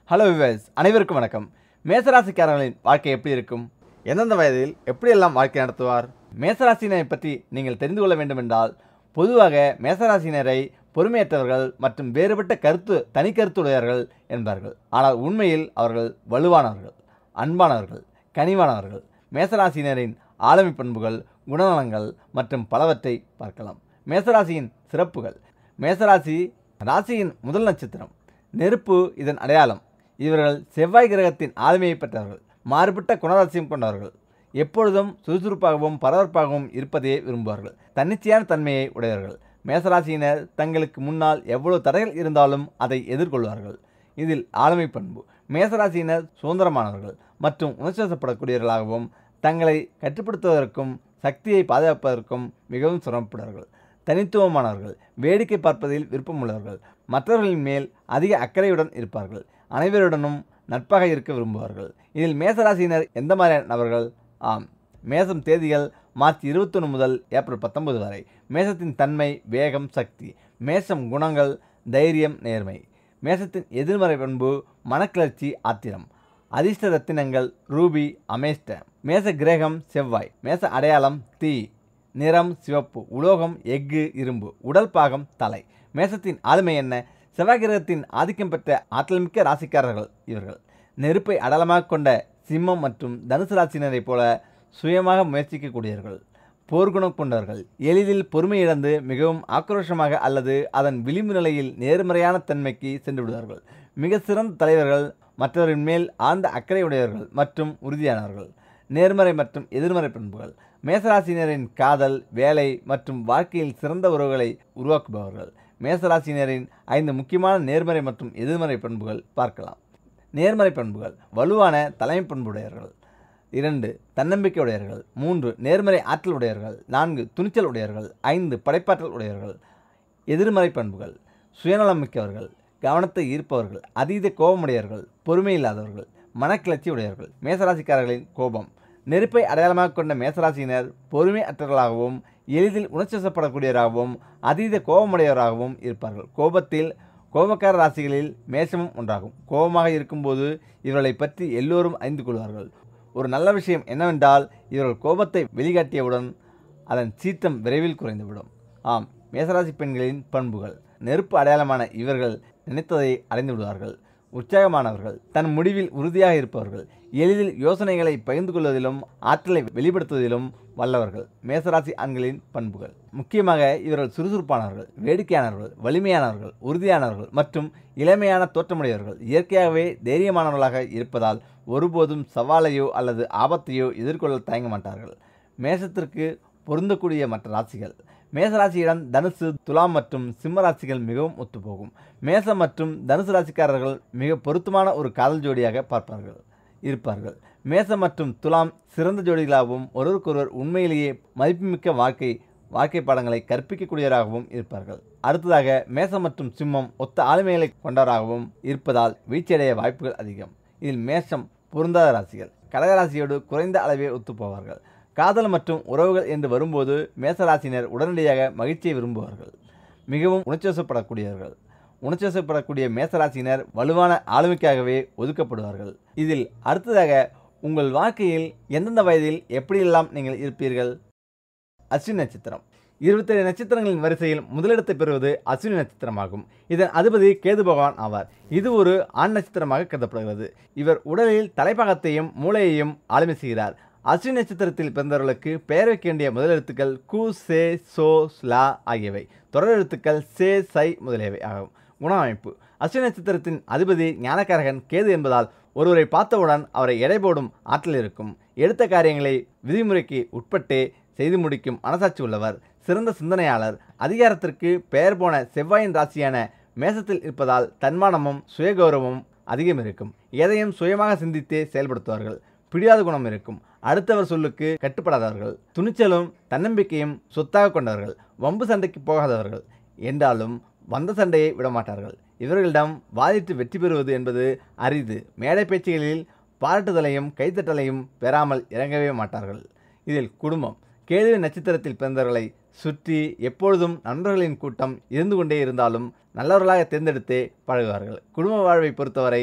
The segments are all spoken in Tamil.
ஹலோ விவேஸ் அனைவருக்கும் வணக்கம் மேசராசிக்காரர்களின் வாழ்க்கை எப்படி இருக்கும் எந்தெந்த வயதில் எப்படியெல்லாம் வாழ்க்கை நடத்துவார் மேசராசினரை பற்றி நீங்கள் தெரிந்து கொள்ள வேண்டுமென்றால் பொதுவாக மேசராசினரை பொறுமையற்றவர்கள் மற்றும் வேறுபட்ட கருத்து தனி கருத்துடையவர்கள் என்பார்கள் ஆனால் உண்மையில் அவர்கள் வலுவானவர்கள் அன்பானவர்கள் கனிவானவர்கள் மேசராசினரின் ஆளுமை பண்புகள் குணநலங்கள் மற்றும் பலவற்றை பார்க்கலாம் மேசராசியின் சிறப்புகள் மேசராசி ராசியின் முதல் நட்சத்திரம் நெருப்பு இதன் அடையாளம் இவர்கள் செவ்வாய் கிரகத்தின் ஆளுமையை பெற்றவர்கள் மாறுபட்ட குணராசியம் கொண்டவர்கள் எப்பொழுதும் சுறுசுறுப்பாகவும் பரபரப்பாகவும் இருப்பதையே விரும்புவார்கள் தன்னிச்சையான தன்மையை உடையவர்கள் மேசராசியினர் தங்களுக்கு முன்னால் எவ்வளவு தடைகள் இருந்தாலும் அதை எதிர்கொள்வார்கள் இதில் ஆளுமை பண்பு மேசராசியினர் சுதந்திரமானவர்கள் மற்றும் உணர்ச்சிவசப்படக்கூடியவர்களாகவும் தங்களை கட்டுப்படுத்துவதற்கும் சக்தியை பாதுகாப்பதற்கும் மிகவும் சிரமப்படுவார்கள் தனித்துவமானவர்கள் வேடிக்கை பார்ப்பதில் விருப்பமுள்ளவர்கள் மற்றவர்களின் மேல் அதிக அக்கறையுடன் இருப்பார்கள் அனைவருடனும் நட்பாக இருக்க விரும்புவார்கள் இதில் மேசராசியினர் எந்த மாதிரியான நபர்கள் ஆம் மேசம் தேதிகள் மார்ச் இருபத்தொன்று முதல் ஏப்ரல் பத்தொன்பது வரை மேசத்தின் தன்மை வேகம் சக்தி மேசம் குணங்கள் தைரியம் நேர்மை மேசத்தின் எதிர்மறை பண்பு மனக்கிளர்ச்சி ஆத்திரம் அதிர்ஷ்ட ரத்தினங்கள் ரூபி அமேஸ்ட மேச கிரகம் செவ்வாய் மேச அடையாளம் தீ நிறம் சிவப்பு உலோகம் எஃகு இரும்பு உடல் பாகம் தலை மேசத்தின் ஆளுமை என்ன செவ்வாய் கிரகத்தின் ஆதிக்கம் பெற்ற ஆற்றல்மிக்க ராசிக்காரர்கள் இவர்கள் நெருப்பை அடலமாக கொண்ட சிம்மம் மற்றும் தனுசு ராசினரைப் போல சுயமாக முயற்சிக்கக்கூடியவர்கள் போர்க்குணம் கொண்டவர்கள் எளிதில் பொறுமை இழந்து மிகவும் ஆக்ரோஷமாக அல்லது அதன் விளிம்பு நிலையில் நேர்மறையான தன்மைக்கு சென்று விடுவார்கள் மிக சிறந்த தலைவர்கள் மற்றவரின் மேல் ஆழ்ந்த அக்கறையுடையவர்கள் மற்றும் உறுதியானவர்கள் நேர்மறை மற்றும் எதிர்மறை பண்புகள் மேசராசினரின் காதல் வேலை மற்றும் வாழ்க்கையில் சிறந்த உறவுகளை உருவாக்குபவர்கள் மேசராசினரின் ஐந்து முக்கியமான நேர்மறை மற்றும் எதிர்மறை பண்புகள் பார்க்கலாம் நேர்மறை பண்புகள் வலுவான தலைமை பண்புடையவர்கள் இரண்டு தன்னம்பிக்கை உடையவர்கள் மூன்று நேர்மறை ஆற்றல் உடையவர்கள் நான்கு துணிச்சல் உடையவர்கள் ஐந்து படைப்பாற்றல் உடையவர்கள் எதிர்மறை பண்புகள் சுயநலம் மிக்கவர்கள் கவனத்தை ஈர்ப்பவர்கள் அதீத கோபமுடையவர்கள் பொறுமை இல்லாதவர்கள் மனக்கிளர்ச்சி உடையவர்கள் மேசராசிக்காரர்களின் கோபம் நெருப்பை அடையாளமாக கொண்ட மேசராசியினர் பொறுமை அற்றவர்களாகவும் எளிதில் உணர்ச்சிவசப்படக்கூடியவராகவும் அதீத கோபமுடையவராகவும் இருப்பார்கள் கோபத்தில் கோபக்கார ராசிகளில் மேசமும் ஒன்றாகும் கோபமாக இருக்கும்போது இவர்களை பற்றி எல்லோரும் அறிந்து கொள்வார்கள் ஒரு நல்ல விஷயம் என்னவென்றால் இவர்கள் கோபத்தை வெளிக்காட்டியவுடன் அதன் சீற்றம் விரைவில் குறைந்துவிடும் ஆம் மேசராசி பெண்களின் பண்புகள் நெருப்பு அடையாளமான இவர்கள் நினைத்ததை அடைந்து விடுவார்கள் உற்சாகமானவர்கள் தன் முடிவில் உறுதியாக இருப்பவர்கள் எளிதில் யோசனைகளை பகிர்ந்து கொள்வதிலும் ஆற்றலை வெளிப்படுத்துவதிலும் வல்லவர்கள் மேசராசி ஆண்களின் பண்புகள் முக்கியமாக இவர்கள் சுறுசுறுப்பானவர்கள் வேடிக்கையானவர்கள் வலிமையானவர்கள் உறுதியானவர்கள் மற்றும் இளமையான தோற்றமுடையவர்கள் இயற்கையாகவே தைரியமானவர்களாக இருப்பதால் ஒருபோதும் சவாலையோ அல்லது ஆபத்தையோ எதிர்கொள்ள தயங்க மாட்டார்கள் மேசத்திற்கு பொருந்தக்கூடிய மற்ற ராசிகள் மேசராசியிடம் தனுசு துலாம் மற்றும் சிம்ம ராசிகள் மிகவும் ஒத்துப்போகும் மேசம் மற்றும் தனுசு ராசிக்காரர்கள் மிக பொருத்தமான ஒரு காதல் ஜோடியாக பார்ப்பார்கள் இருப்பார்கள் மேசம் மற்றும் துலாம் சிறந்த ஜோடிகளாகவும் ஒருவருக்கொருவர் உண்மையிலேயே மதிப்புமிக்க வாழ்க்கை வாழ்க்கை பாடங்களை கற்பிக்கக்கூடியவராகவும் இருப்பார்கள் அடுத்ததாக மேசம் மற்றும் சிம்மம் ஒத்த ஆளுமைகளை கொண்டவராகவும் இருப்பதால் வீழ்ச்சியடைய வாய்ப்புகள் அதிகம் இதில் மேஷம் பொருந்தாத ராசிகள் கடகராசியோடு குறைந்த அளவே ஒத்துப்போவார்கள் காதல் மற்றும் உறவுகள் என்று வரும்போது மேசராசினர் உடனடியாக மகிழ்ச்சியை விரும்புவார்கள் மிகவும் உணர்ச்சிவசப்படக்கூடியவர்கள் உணர்ச்சிவசப்படக்கூடிய மேசராசினர் வலுவான ஆளுமைக்காகவே ஒதுக்கப்படுவார்கள் இதில் அடுத்ததாக உங்கள் வாழ்க்கையில் எந்தெந்த வயதில் எப்படியெல்லாம் நீங்கள் இருப்பீர்கள் அஸ்வினி நட்சத்திரம் இருபத்தேழு நட்சத்திரங்களின் வரிசையில் முதலிடத்தை பெறுவது அஸ்வினி நட்சத்திரமாகும் இதன் அதிபதி கேது பகவான் ஆவார் இது ஒரு ஆண் நட்சத்திரமாக கருதப்படுகிறது இவர் உடலில் தலைப்பாகத்தையும் மூளையையும் ஆளுமை செய்கிறார் அஸ்வினி நட்சத்திரத்தில் பிறந்தவர்களுக்கு பெயர் வைக்க வேண்டிய முதலெழுத்துக்கள் கு சே சோ ஸ்லா ஆகியவை தொடர் எழுத்துக்கள் சே சை முதலியவை ஆகும் குண அமைப்பு அஸ்வினி நட்சத்திரத்தின் அதிபதி ஞானக்காரகன் கேது என்பதால் ஒருவரை பார்த்தவுடன் அவரை எடை போடும் ஆற்றல் இருக்கும் எடுத்த காரியங்களை விதிமுறைக்கு உட்பட்டே செய்து முடிக்கும் மனசாட்சி உள்ளவர் சிறந்த சிந்தனையாளர் அதிகாரத்திற்கு பெயர் போன செவ்வாயின் ராசியான மேசத்தில் இருப்பதால் தன்மானமும் சுயகௌரவமும் அதிகம் இருக்கும் எதையும் சுயமாக சிந்தித்தே செயல்படுத்துவார்கள் பிடியாத குணம் இருக்கும் அடுத்தவர் சொல்லுக்கு கட்டுப்படாதவர்கள் துணிச்சலும் தன்னம்பிக்கையும் சொத்தாக கொண்டவர்கள் வம்பு சண்டைக்கு போகாதவர்கள் என்றாலும் வந்த சண்டையை விடமாட்டார்கள் இவர்களிடம் வாதிட்டு வெற்றி பெறுவது என்பது அரிது மேடை பேச்சுகளில் பாராட்டுதலையும் கைத்தட்டலையும் பெறாமல் இறங்கவே மாட்டார்கள் இதில் குடும்பம் கேள்வி நட்சத்திரத்தில் பிறந்தவர்களை சுற்றி எப்பொழுதும் நண்பர்களின் கூட்டம் இருந்து கொண்டே இருந்தாலும் நல்லவர்களாக தேர்ந்தெடுத்தே பழகுவார்கள் குடும்ப வாழ்வை பொறுத்தவரை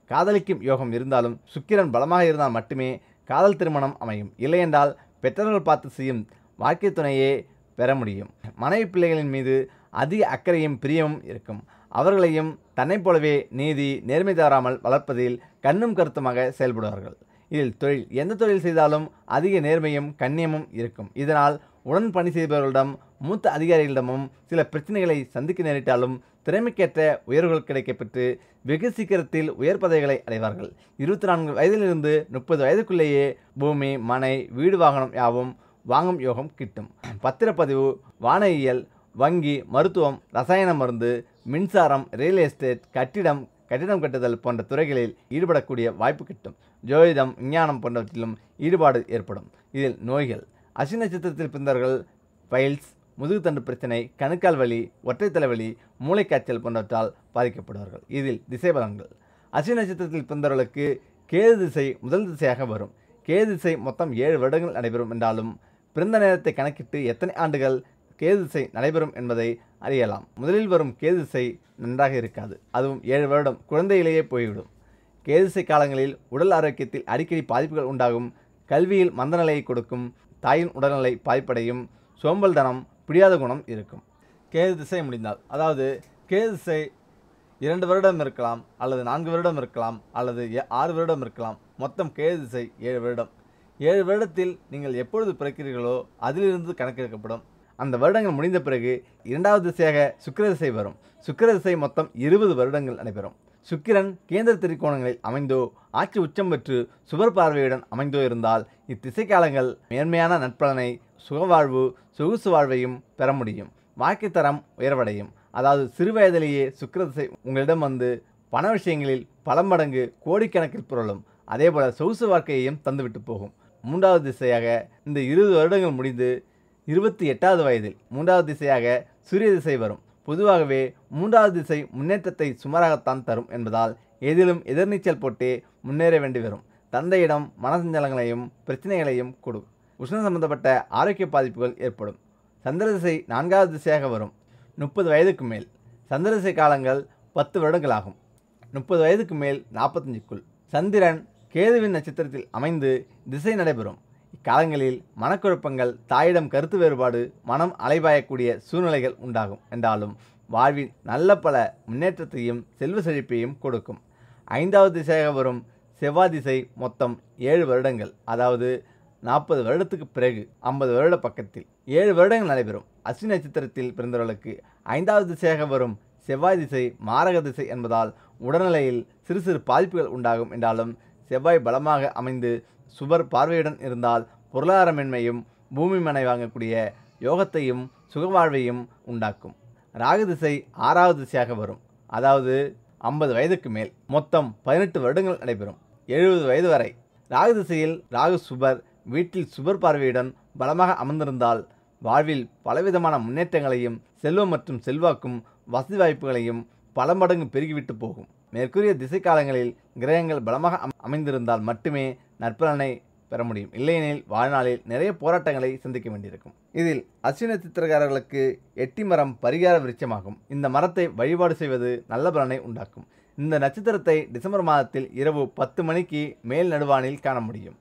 காதலிக்கும் யோகம் இருந்தாலும் சுக்கிரன் பலமாக இருந்தால் மட்டுமே காதல் திருமணம் அமையும் இல்லையென்றால் பெற்றோர்கள் பார்த்து செய்யும் வாழ்க்கை துணையே பெற முடியும் மனைவி பிள்ளைகளின் மீது அதிக அக்கறையும் பிரியமும் இருக்கும் அவர்களையும் தன்னைப் போலவே நீதி நேர்மை தவறாமல் வளர்ப்பதில் கண்ணும் கருத்துமாக செயல்படுவார்கள் இதில் தொழில் எந்த தொழில் செய்தாலும் அதிக நேர்மையும் கண்ணியமும் இருக்கும் இதனால் உடன் பணி செய்பவர்களிடம் மூத்த அதிகாரிகளிடமும் சில பிரச்சனைகளை சந்திக்க நேரிட்டாலும் திறமைக்கேற்ற உயர்வுகள் கிடைக்கப்பெற்று வெகு சீக்கிரத்தில் உயர் பதவிகளை அடைவார்கள் இருபத்தி நான்கு வயதிலிருந்து முப்பது வயதுக்குள்ளேயே பூமி மனை வீடு வாகனம் யாவும் வாங்கும் யோகம் கிட்டும் பத்திரப்பதிவு வானியல் வங்கி மருத்துவம் ரசாயன மருந்து மின்சாரம் ரியல் எஸ்டேட் கட்டிடம் கட்டிடம் கட்டுதல் போன்ற துறைகளில் ஈடுபடக்கூடிய வாய்ப்பு கிட்டும் ஜோதிடம் விஞ்ஞானம் போன்றவற்றிலும் ஈடுபாடு ஏற்படும் இதில் நோய்கள் அசி நட்சத்திரத்தில் பிறந்தவர்கள் பைல்ஸ் முதுகுத்தண்டு பிரச்சனை கணுக்கால் வலி ஒற்றை தலைவலி மூளைக்காய்ச்சல் போன்றவற்றால் பாதிக்கப்படுவார்கள் இதில் திசை பலன்கள் அசி நட்சத்திரத்தில் பிறந்தவர்களுக்கு கேது திசை முதல் திசையாக வரும் கேது திசை மொத்தம் ஏழு வருடங்கள் நடைபெறும் என்றாலும் பிறந்த நேரத்தை கணக்கிட்டு எத்தனை ஆண்டுகள் கேது திசை நடைபெறும் என்பதை அறியலாம் முதலில் வரும் கேது திசை நன்றாக இருக்காது அதுவும் ஏழு வருடம் குழந்தையிலேயே போய்விடும் கேதிசை காலங்களில் உடல் ஆரோக்கியத்தில் அடிக்கடி பாதிப்புகள் உண்டாகும் கல்வியில் மந்தநிலையை கொடுக்கும் தாயின் உடல்நிலை பாதிப்படையும் சோம்பல் தனம் பிடியாத குணம் இருக்கும் கேது திசை முடிந்தால் அதாவது கேது திசை இரண்டு வருடம் இருக்கலாம் அல்லது நான்கு வருடம் இருக்கலாம் அல்லது எ- ஆறு வருடம் இருக்கலாம் மொத்தம் கேது திசை ஏழு வருடம் ஏழு வருடத்தில் நீங்கள் எப்பொழுது பிறக்கிறீர்களோ அதிலிருந்து கணக்கெடுக்கப்படும் அந்த வருடங்கள் முடிந்த பிறகு இரண்டாவது திசையாக சுக்கிர திசை வரும் சுக்கிர திசை மொத்தம் இருபது வருடங்கள் நடைபெறும் சுக்கிரன் கேந்திர திரிகோணங்களில் அமைந்தோ ஆட்சி உச்சம் பெற்று சுவர் பார்வையுடன் அமைந்தோ இருந்தால் இத்திசை காலங்கள் மேன்மையான நட்பலனை சுகவாழ்வு சொகுசு வாழ்வையும் பெற முடியும் வாழ்க்கை தரம் உயர்வடையும் அதாவது சிறு வயதிலேயே சுக்கிர திசை உங்களிடம் வந்து பண விஷயங்களில் பல மடங்கு கோடிக்கணக்கில் புரளும் அதேபோல சொகுசு வாழ்க்கையையும் தந்துவிட்டு போகும் மூன்றாவது திசையாக இந்த இருபது வருடங்கள் முடிந்து இருபத்தி எட்டாவது வயதில் மூன்றாவது திசையாக சூரிய திசை வரும் பொதுவாகவே மூன்றாவது திசை முன்னேற்றத்தை சுமாராகத்தான் தரும் என்பதால் எதிலும் எதிர்நீச்சல் போட்டே முன்னேற வேண்டி வரும் தந்தையிடம் மனசஞ்சலங்களையும் பிரச்சனைகளையும் கொடு உஷ்ண சம்பந்தப்பட்ட ஆரோக்கிய பாதிப்புகள் ஏற்படும் சந்திர திசை நான்காவது திசையாக வரும் முப்பது வயதுக்கு மேல் சந்திர திசை காலங்கள் பத்து வருடங்களாகும் முப்பது வயதுக்கு மேல் நாற்பத்தஞ்சுக்குள் சந்திரன் கேதுவின் நட்சத்திரத்தில் அமைந்து திசை நடைபெறும் இக்காலங்களில் மனக்குழப்பங்கள் தாயிடம் கருத்து வேறுபாடு மனம் அலைபாயக்கூடிய சூழ்நிலைகள் உண்டாகும் என்றாலும் வாழ்வில் நல்ல பல முன்னேற்றத்தையும் செல்வ செழிப்பையும் கொடுக்கும் ஐந்தாவது திசையாக வரும் செவ்வாய் திசை மொத்தம் ஏழு வருடங்கள் அதாவது நாற்பது வருடத்துக்கு பிறகு ஐம்பது வருட பக்கத்தில் ஏழு வருடங்கள் நடைபெறும் அஸ்வி நட்சத்திரத்தில் பிறந்தவர்களுக்கு ஐந்தாவது திசையாக வரும் செவ்வாய் திசை மாரக திசை என்பதால் உடல்நிலையில் சிறு சிறு பாதிப்புகள் உண்டாகும் என்றாலும் செவ்வாய் பலமாக அமைந்து சுபர் பார்வையுடன் இருந்தால் பொருளாதாரமின்மையும் பூமி மனை வாங்கக்கூடிய யோகத்தையும் சுகவாழ்வையும் உண்டாக்கும் ராகு திசை ஆறாவது திசையாக வரும் அதாவது ஐம்பது வயதுக்கு மேல் மொத்தம் பதினெட்டு வருடங்கள் நடைபெறும் எழுபது வயது வரை ராகு திசையில் ராகு சுபர் வீட்டில் சுபர் பார்வையுடன் பலமாக அமர்ந்திருந்தால் வாழ்வில் பலவிதமான முன்னேற்றங்களையும் செல்வம் மற்றும் செல்வாக்கும் வசதி வாய்ப்புகளையும் பல மடங்கு பெருகிவிட்டு போகும் மேற்கூறிய திசை காலங்களில் கிரகங்கள் பலமாக அம்- அமைந்திருந்தால் மட்டுமே நற்பலனை பெற முடியும் இல்லையெனில் வாழ்நாளில் நிறைய போராட்டங்களை சந்திக்க வேண்டியிருக்கும் இதில் அஸ்வினி நட்சத்திரக்காரர்களுக்கு எட்டி மரம் பரிகார விருட்சமாகும் இந்த மரத்தை வழிபாடு செய்வது நல்ல பலனை உண்டாக்கும் இந்த நட்சத்திரத்தை டிசம்பர் மாதத்தில் இரவு பத்து மணிக்கு மேல் நடுவானில் காண முடியும்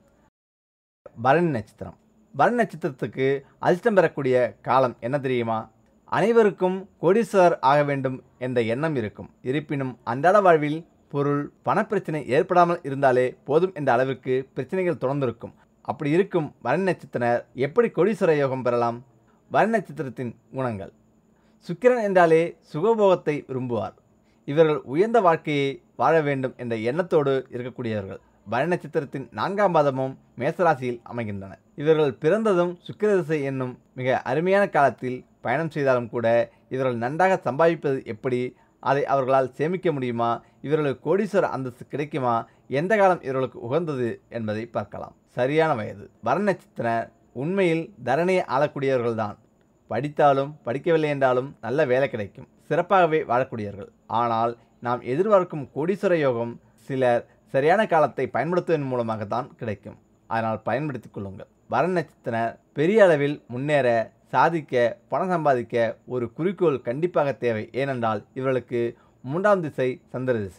பரணி நட்சத்திரம் பரணி நட்சத்திரத்துக்கு அதிர்ஷ்டம் பெறக்கூடிய காலம் என்ன தெரியுமா அனைவருக்கும் கோடீஸ்வரர் ஆக வேண்டும் என்ற எண்ணம் இருக்கும் இருப்பினும் அன்றாட வாழ்வில் பொருள் பணப்பிரச்சனை ஏற்படாமல் இருந்தாலே போதும் என்ற அளவிற்கு பிரச்சனைகள் தொடர்ந்திருக்கும் அப்படி இருக்கும் பரணி நட்சத்திரர் எப்படி கோடீஸ்வர யோகம் பெறலாம் பரணி நட்சத்திரத்தின் குணங்கள் சுக்கிரன் என்றாலே சுகபோகத்தை விரும்புவார் இவர்கள் உயர்ந்த வாழ்க்கையை வாழ வேண்டும் என்ற எண்ணத்தோடு இருக்கக்கூடியவர்கள் பரணி நட்சத்திரத்தின் நான்காம் பாதமும் மேசராசியில் அமைகின்றன இவர்கள் பிறந்ததும் சுக்கிர திசை என்னும் மிக அருமையான காலத்தில் பயணம் செய்தாலும் கூட இவர்கள் நன்றாக சம்பாதிப்பது எப்படி அதை அவர்களால் சேமிக்க முடியுமா இவர்களுக்கு கோடீஸ்வர அந்தஸ்து கிடைக்குமா எந்த காலம் இவர்களுக்கு உகந்தது என்பதை பார்க்கலாம் சரியான வயது பரணி நட்சத்திரர் உண்மையில் தரணியை ஆளக்கூடியவர்கள்தான் படித்தாலும் படிக்கவில்லை என்றாலும் நல்ல வேலை கிடைக்கும் சிறப்பாகவே வாழக்கூடியவர்கள் ஆனால் நாம் எதிர்பார்க்கும் கோடீஸ்வர யோகம் சிலர் சரியான காலத்தை பயன்படுத்துவதன் மூலமாக தான் கிடைக்கும் அதனால் பயன்படுத்திக் கொள்ளுங்கள் பரணி நட்சத்திரர் பெரிய அளவில் முன்னேற சாதிக்க பணம் சம்பாதிக்க ஒரு குறிக்கோள் கண்டிப்பாக தேவை ஏனென்றால் இவர்களுக்கு மூன்றாம் திசை சந்திர திசை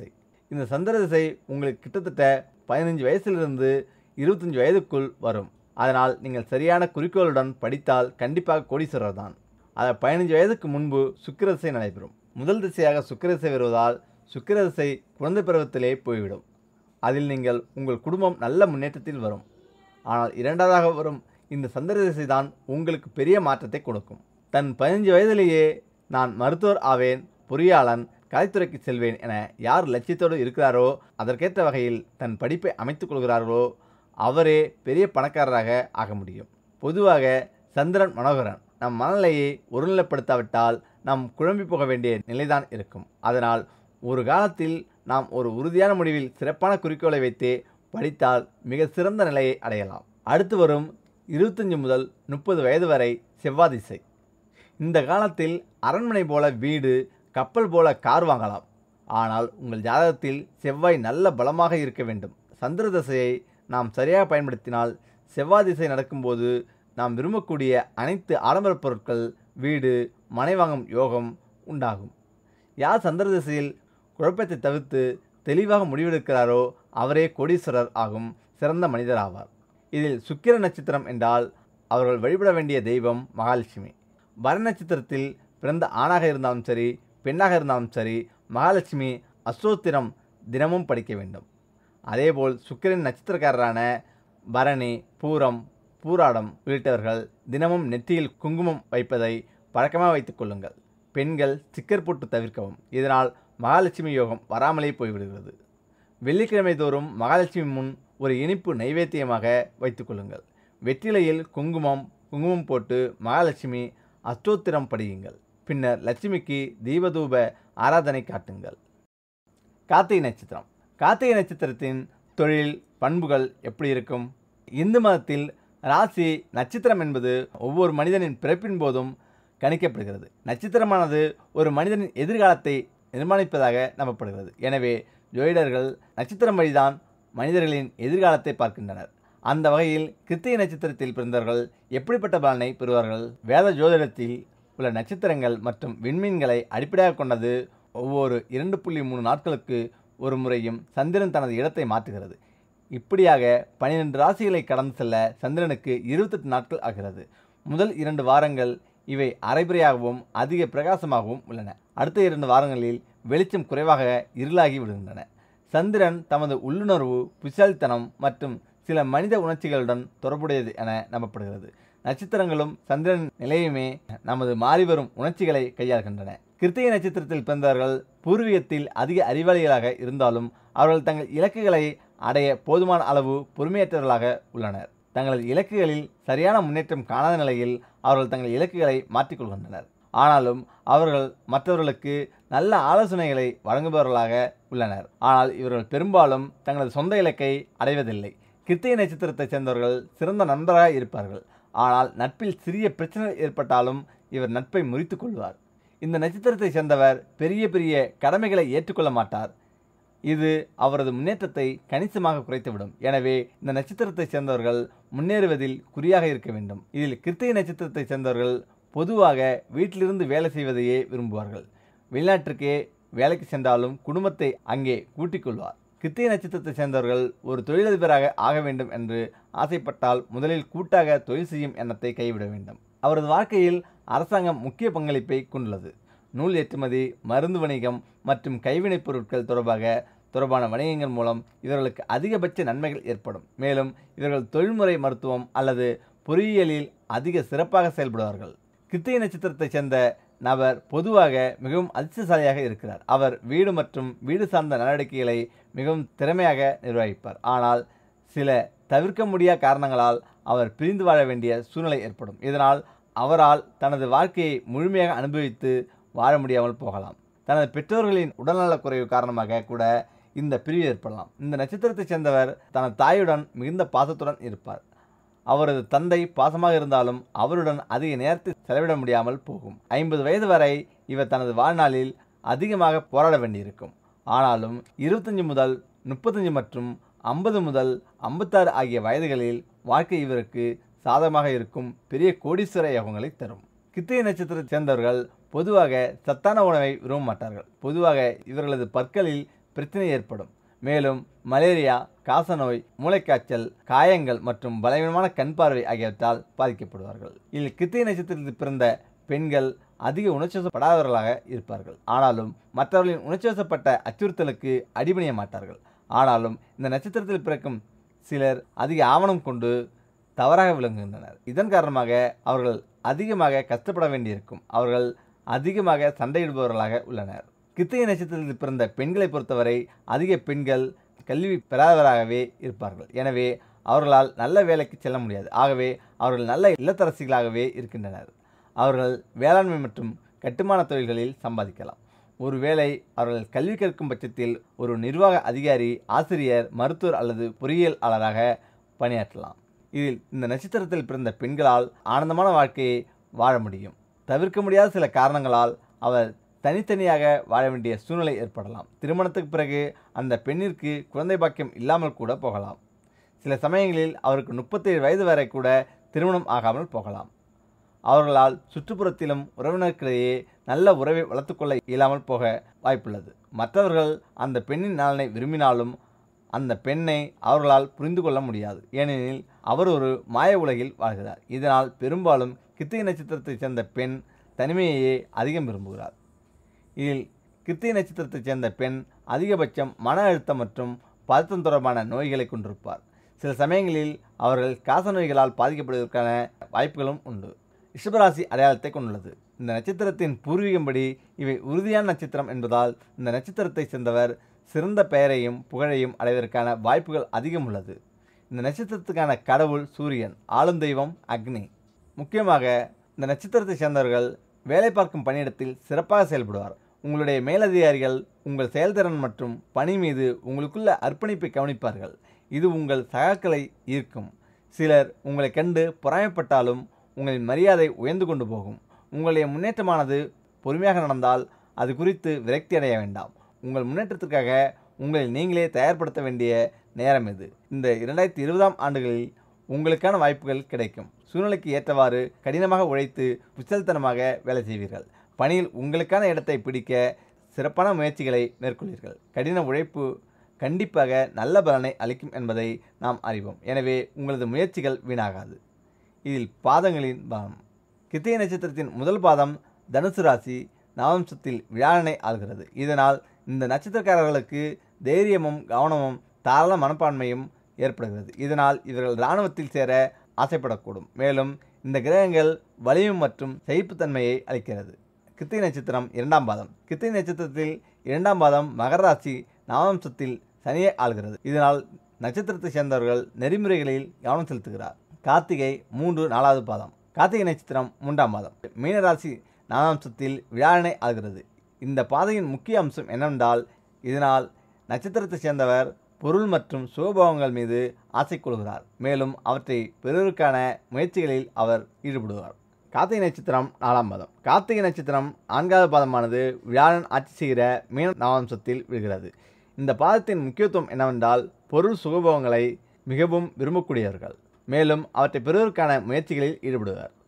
இந்த சந்திர திசை உங்களுக்கு கிட்டத்தட்ட பதினஞ்சு வயசிலிருந்து இருபத்தஞ்சி வயதுக்குள் வரும் அதனால் நீங்கள் சரியான குறிக்கோளுடன் படித்தால் கண்டிப்பாக கோடீஸ்வரர் தான் அதை பதினஞ்சு வயதுக்கு முன்பு சுக்கிர திசை நடைபெறும் முதல் திசையாக சுக்கிர திசை வருவதால் சுக்கிர திசை குழந்தை பருவத்திலே போய்விடும் அதில் நீங்கள் உங்கள் குடும்பம் நல்ல முன்னேற்றத்தில் வரும் ஆனால் இரண்டாவதாக வரும் இந்த சந்திர திசை தான் உங்களுக்கு பெரிய மாற்றத்தை கொடுக்கும் தன் பதினஞ்சு வயதிலேயே நான் மருத்துவர் ஆவேன் பொறியாளன் கலைத்துறைக்கு செல்வேன் என யார் லட்சியத்தோடு இருக்கிறாரோ அதற்கேற்ற வகையில் தன் படிப்பை அமைத்துக் கொள்கிறார்களோ அவரே பெரிய பணக்காரராக ஆக முடியும் பொதுவாக சந்திரன் மனோகரன் நம் மனநிலையை ஒருநிலைப்படுத்தாவிட்டால் நாம் குழம்பி போக வேண்டிய நிலைதான் இருக்கும் அதனால் ஒரு காலத்தில் நாம் ஒரு உறுதியான முடிவில் சிறப்பான குறிக்கோளை வைத்து படித்தால் மிக சிறந்த நிலையை அடையலாம் அடுத்து வரும் இருபத்தஞ்சி முதல் முப்பது வயது வரை செவ்வாய் திசை இந்த காலத்தில் அரண்மனை போல வீடு கப்பல் போல கார் வாங்கலாம் ஆனால் உங்கள் ஜாதகத்தில் செவ்வாய் நல்ல பலமாக இருக்க வேண்டும் சந்திர திசையை நாம் சரியாக பயன்படுத்தினால் செவ்வாய் திசை நடக்கும்போது நாம் விரும்பக்கூடிய அனைத்து ஆடம்பர பொருட்கள் வீடு மனை வாங்கும் யோகம் உண்டாகும் யார் சந்திர திசையில் குழப்பத்தை தவிர்த்து தெளிவாக முடிவெடுக்கிறாரோ அவரே கோடீஸ்வரர் ஆகும் சிறந்த மனிதர் ஆவார் இதில் சுக்கிர நட்சத்திரம் என்றால் அவர்கள் வழிபட வேண்டிய தெய்வம் மகாலட்சுமி வர நட்சத்திரத்தில் பிறந்த ஆணாக இருந்தாலும் சரி பெண்ணாக இருந்தாலும் சரி மகாலட்சுமி அஸ்தோத்திரம் தினமும் படிக்க வேண்டும் அதேபோல் சுக்கிரன் நட்சத்திரக்காரரான பரணி பூரம் பூராடம் உள்ளிட்டவர்கள் தினமும் நெற்றியில் குங்குமம் வைப்பதை பழக்கமாக வைத்துக் கொள்ளுங்கள் பெண்கள் ஸ்டிக்கர் போட்டு தவிர்க்கவும் இதனால் மகாலட்சுமி யோகம் வராமலே போய்விடுகிறது வெள்ளிக்கிழமை தோறும் மகாலட்சுமி முன் ஒரு இனிப்பு நைவேத்தியமாக வைத்துக் கொள்ளுங்கள் வெற்றிலையில் குங்குமம் குங்குமம் போட்டு மகாலட்சுமி அஷ்டோத்திரம் படியுங்கள் பின்னர் லட்சுமிக்கு தீபதூப ஆராதனை காட்டுங்கள் கார்த்திகை நட்சத்திரம் கார்த்திகை நட்சத்திரத்தின் தொழில் பண்புகள் எப்படி இருக்கும் இந்து மதத்தில் ராசி நட்சத்திரம் என்பது ஒவ்வொரு மனிதனின் பிறப்பின் போதும் கணிக்கப்படுகிறது நட்சத்திரமானது ஒரு மனிதனின் எதிர்காலத்தை நிர்மாணிப்பதாக நம்பப்படுகிறது எனவே ஜோதிடர்கள் நட்சத்திரம் வழிதான் மனிதர்களின் எதிர்காலத்தை பார்க்கின்றனர் அந்த வகையில் கிருத்திகை நட்சத்திரத்தில் பிறந்தவர்கள் எப்படிப்பட்ட பலனை பெறுவார்கள் வேத ஜோதிடத்தில் உள்ள நட்சத்திரங்கள் மற்றும் விண்மீன்களை அடிப்படையாக கொண்டது ஒவ்வொரு இரண்டு புள்ளி மூணு நாட்களுக்கு ஒரு முறையும் சந்திரன் தனது இடத்தை மாற்றுகிறது இப்படியாக பன்னிரெண்டு ராசிகளை கடந்து செல்ல சந்திரனுக்கு இருபத்தெட்டு நாட்கள் ஆகிறது முதல் இரண்டு வாரங்கள் இவை அரைபறையாகவும் அதிக பிரகாசமாகவும் உள்ளன அடுத்த இரண்டு வாரங்களில் வெளிச்சம் குறைவாக இருளாகி விடுகின்றன சந்திரன் தமது உள்ளுணர்வு புசாலித்தனம் மற்றும் சில மனித உணர்ச்சிகளுடன் தொடர்புடையது என நம்பப்படுகிறது நட்சத்திரங்களும் சந்திரன் நிலையுமே நமது மாறிவரும் உணர்ச்சிகளை கையாள்கின்றன கிருத்திகை நட்சத்திரத்தில் பிறந்தவர்கள் பூர்வீகத்தில் அதிக அறிவாளிகளாக இருந்தாலும் அவர்கள் தங்கள் இலக்குகளை அடைய போதுமான அளவு பொறுமையற்றவர்களாக உள்ளனர் தங்களது இலக்குகளில் சரியான முன்னேற்றம் காணாத நிலையில் அவர்கள் தங்கள் இலக்குகளை மாற்றிக்கொள்கின்றனர் ஆனாலும் அவர்கள் மற்றவர்களுக்கு நல்ல ஆலோசனைகளை வழங்குபவர்களாக உள்ளனர் ஆனால் இவர்கள் பெரும்பாலும் தங்களது சொந்த இலக்கை அடைவதில்லை கிருத்திகை நட்சத்திரத்தைச் சேர்ந்தவர்கள் சிறந்த நண்பராக இருப்பார்கள் ஆனால் நட்பில் சிறிய பிரச்சனை ஏற்பட்டாலும் இவர் நட்பை முறித்துக் கொள்வார் இந்த நட்சத்திரத்தைச் சேர்ந்தவர் பெரிய பெரிய கடமைகளை ஏற்றுக்கொள்ள மாட்டார் இது அவரது முன்னேற்றத்தை கணிசமாக குறைத்துவிடும் எனவே இந்த நட்சத்திரத்தைச் சேர்ந்தவர்கள் முன்னேறுவதில் குறியாக இருக்க வேண்டும் இதில் கிருத்திகை நட்சத்திரத்தைச் சேர்ந்தவர்கள் பொதுவாக வீட்டிலிருந்து வேலை செய்வதையே விரும்புவார்கள் வெளிநாட்டிற்கே வேலைக்கு சென்றாலும் குடும்பத்தை அங்கே கூட்டிக் கொள்வார் கிருத்திகை நட்சத்திரத்தைச் சேர்ந்தவர்கள் ஒரு தொழிலதிபராக ஆக வேண்டும் என்று ஆசைப்பட்டால் முதலில் கூட்டாக தொழில் செய்யும் எண்ணத்தை கைவிட வேண்டும் அவரது வாழ்க்கையில் அரசாங்கம் முக்கிய பங்களிப்பை கொண்டுள்ளது நூல் ஏற்றுமதி மருந்து வணிகம் மற்றும் கைவினைப் பொருட்கள் தொடர்பாக தொடர்பான வணிகங்கள் மூலம் இவர்களுக்கு அதிகபட்ச நன்மைகள் ஏற்படும் மேலும் இவர்கள் தொழில்முறை மருத்துவம் அல்லது பொறியியலில் அதிக சிறப்பாக செயல்படுவார்கள் கிருத்திகை நட்சத்திரத்தைச் சேர்ந்த நபர் பொதுவாக மிகவும் அதிர்ஷ்டசாலியாக இருக்கிறார் அவர் வீடு மற்றும் வீடு சார்ந்த நடவடிக்கைகளை மிகவும் திறமையாக நிர்வகிப்பார் ஆனால் சில தவிர்க்க முடியாத காரணங்களால் அவர் பிரிந்து வாழ வேண்டிய சூழ்நிலை ஏற்படும் இதனால் அவரால் தனது வாழ்க்கையை முழுமையாக அனுபவித்து வாழ முடியாமல் போகலாம் தனது பெற்றோர்களின் உடல்நலக் குறைவு காரணமாக கூட இந்த பிரிவு ஏற்படலாம் இந்த நட்சத்திரத்தைச் சேர்ந்தவர் தனது தாயுடன் மிகுந்த பாசத்துடன் இருப்பார் அவரது தந்தை பாசமாக இருந்தாலும் அவருடன் அதிக நேரத்தை செலவிட முடியாமல் போகும் ஐம்பது வயது வரை இவர் தனது வாழ்நாளில் அதிகமாக போராட வேண்டியிருக்கும் ஆனாலும் இருபத்தஞ்சி முதல் முப்பத்தஞ்சு மற்றும் ஐம்பது முதல் ஐம்பத்தாறு ஆகிய வயதுகளில் வாழ்க்கை இவருக்கு சாதகமாக இருக்கும் பெரிய கோடீஸ்வர யோகங்களை தரும் கித்திகை நட்சத்திரத்தை சேர்ந்தவர்கள் பொதுவாக சத்தான உணவை விரும்ப மாட்டார்கள் பொதுவாக இவர்களது பற்களில் பிரச்சனை ஏற்படும் மேலும் மலேரியா காசநோய் மூளைக்காய்ச்சல் காயங்கள் மற்றும் பலவீனமான கண் பார்வை ஆகியவற்றால் பாதிக்கப்படுவார்கள் இதில் கிருத்திகை நட்சத்திரத்தில் பிறந்த பெண்கள் அதிக உணர்ச்சிவசப்படாதவர்களாக இருப்பார்கள் ஆனாலும் மற்றவர்களின் உணர்ச்சிவசப்பட்ட அச்சுறுத்தலுக்கு அடிபணிய மாட்டார்கள் ஆனாலும் இந்த நட்சத்திரத்தில் பிறக்கும் சிலர் அதிக ஆவணம் கொண்டு தவறாக விளங்குகின்றனர் இதன் காரணமாக அவர்கள் அதிகமாக கஷ்டப்பட வேண்டியிருக்கும் அவர்கள் அதிகமாக சண்டையிடுபவர்களாக உள்ளனர் கிருத்திகை நட்சத்திரத்தில் பிறந்த பெண்களை பொறுத்தவரை அதிக பெண்கள் கல்வி பெறாதவராகவே இருப்பார்கள் எனவே அவர்களால் நல்ல வேலைக்கு செல்ல முடியாது ஆகவே அவர்கள் நல்ல இல்லத்தரசிகளாகவே இருக்கின்றனர் அவர்கள் வேளாண்மை மற்றும் கட்டுமான தொழில்களில் சம்பாதிக்கலாம் ஒருவேளை அவர்கள் கல்வி கற்கும் பட்சத்தில் ஒரு நிர்வாக அதிகாரி ஆசிரியர் மருத்துவர் அல்லது பொறியியலாளராக பணியாற்றலாம் இதில் இந்த நட்சத்திரத்தில் பிறந்த பெண்களால் ஆனந்தமான வாழ்க்கையை வாழ முடியும் தவிர்க்க முடியாத சில காரணங்களால் அவர் தனித்தனியாக வாழ வேண்டிய சூழ்நிலை ஏற்படலாம் திருமணத்துக்கு பிறகு அந்த பெண்ணிற்கு குழந்தை பாக்கியம் இல்லாமல் கூட போகலாம் சில சமயங்களில் அவருக்கு முப்பத்தேழு வயது வரை கூட திருமணம் ஆகாமல் போகலாம் அவர்களால் சுற்றுப்புறத்திலும் உறவினருக்கிடையே நல்ல உறவை வளர்த்துக்கொள்ள இயலாமல் போக வாய்ப்புள்ளது மற்றவர்கள் அந்த பெண்ணின் நலனை விரும்பினாலும் அந்த பெண்ணை அவர்களால் புரிந்து கொள்ள முடியாது ஏனெனில் அவர் ஒரு மாய உலகில் வாழ்கிறார் இதனால் பெரும்பாலும் கிருத்திகை நட்சத்திரத்தைச் சேர்ந்த பெண் தனிமையையே அதிகம் விரும்புகிறார் இதில் கிருத்திகை நட்சத்திரத்தைச் சேர்ந்த பெண் அதிகபட்சம் மன அழுத்தம் மற்றும் பதட்டம் தொடர்பான நோய்களை கொண்டிருப்பார் சில சமயங்களில் அவர்கள் காச நோய்களால் பாதிக்கப்படுவதற்கான வாய்ப்புகளும் உண்டு ரிஷபராசி அடையாளத்தை கொண்டுள்ளது இந்த நட்சத்திரத்தின் பூர்வீகம்படி இவை உறுதியான நட்சத்திரம் என்பதால் இந்த நட்சத்திரத்தைச் சேர்ந்தவர் சிறந்த பெயரையும் புகழையும் அடைவதற்கான வாய்ப்புகள் அதிகம் உள்ளது இந்த நட்சத்திரத்துக்கான கடவுள் சூரியன் ஆளும் தெய்வம் அக்னி முக்கியமாக இந்த நட்சத்திரத்தை சேர்ந்தவர்கள் வேலை பார்க்கும் பணியிடத்தில் சிறப்பாக செயல்படுவார் உங்களுடைய மேலதிகாரிகள் உங்கள் செயல்திறன் மற்றும் பணி மீது உங்களுக்குள்ள அர்ப்பணிப்பை கவனிப்பார்கள் இது உங்கள் சகாக்களை ஈர்க்கும் சிலர் உங்களை கண்டு பொறாமைப்பட்டாலும் உங்களின் மரியாதை உயர்ந்து கொண்டு போகும் உங்களுடைய முன்னேற்றமானது பொறுமையாக நடந்தால் அது குறித்து விரக்தி அடைய வேண்டாம் உங்கள் முன்னேற்றத்திற்காக உங்களை நீங்களே தயார்படுத்த வேண்டிய நேரம் இது இந்த இரண்டாயிரத்தி இருபதாம் ஆண்டுகளில் உங்களுக்கான வாய்ப்புகள் கிடைக்கும் சூழ்நிலைக்கு ஏற்றவாறு கடினமாக உழைத்து புச்சல்தனமாக வேலை செய்வீர்கள் பணியில் உங்களுக்கான இடத்தை பிடிக்க சிறப்பான முயற்சிகளை மேற்கொள்வீர்கள் கடின உழைப்பு கண்டிப்பாக நல்ல பலனை அளிக்கும் என்பதை நாம் அறிவோம் எனவே உங்களது முயற்சிகள் வீணாகாது இதில் பாதங்களின் பலம் கிருத்திகை நட்சத்திரத்தின் முதல் பாதம் தனுசு ராசி நவம்சத்தில் விழாவினை ஆள்கிறது இதனால் இந்த நட்சத்திரக்காரர்களுக்கு தைரியமும் கவனமும் தாராள மனப்பான்மையும் ஏற்படுகிறது இதனால் இவர்கள் இராணுவத்தில் சேர ஆசைப்படக்கூடும் மேலும் இந்த கிரகங்கள் வலிமை மற்றும் சகிப்புத்தன்மையை அளிக்கிறது கிருத்திகை நட்சத்திரம் இரண்டாம் பாதம் கிருத்திகை நட்சத்திரத்தில் இரண்டாம் பாதம் மகர ராசி நவம்சத்தில் சனியை ஆள்கிறது இதனால் நட்சத்திரத்தை சேர்ந்தவர்கள் நெறிமுறைகளில் கவனம் செலுத்துகிறார் கார்த்திகை மூன்று நாலாவது பாதம் கார்த்திகை நட்சத்திரம் மூன்றாம் பாதம் மீனராசி நாலாம்சத்தில் விழாவினை ஆள்கிறது இந்த பாதையின் முக்கிய அம்சம் என்னவென்றால் இதனால் நட்சத்திரத்தை சேர்ந்தவர் பொருள் மற்றும் சுகபோகங்கள் மீது ஆசை கொள்கிறார் மேலும் அவற்றை பெறுவதற்கான முயற்சிகளில் அவர் ஈடுபடுவார் கார்த்திகை நட்சத்திரம் நாலாம் பாதம் கார்த்திகை நட்சத்திரம் நான்காவது பாதமானது விழாவின் ஆட்சி செய்கிற மீன நவாம்சத்தில் விழுகிறது இந்த பாதத்தின் முக்கியத்துவம் என்னவென்றால் பொருள் சுகபோகங்களை மிகவும் விரும்பக்கூடியவர்கள் மேலும் அவற்றை பெறுவதற்கான முயற்சிகளில் ஈடுபடுவார்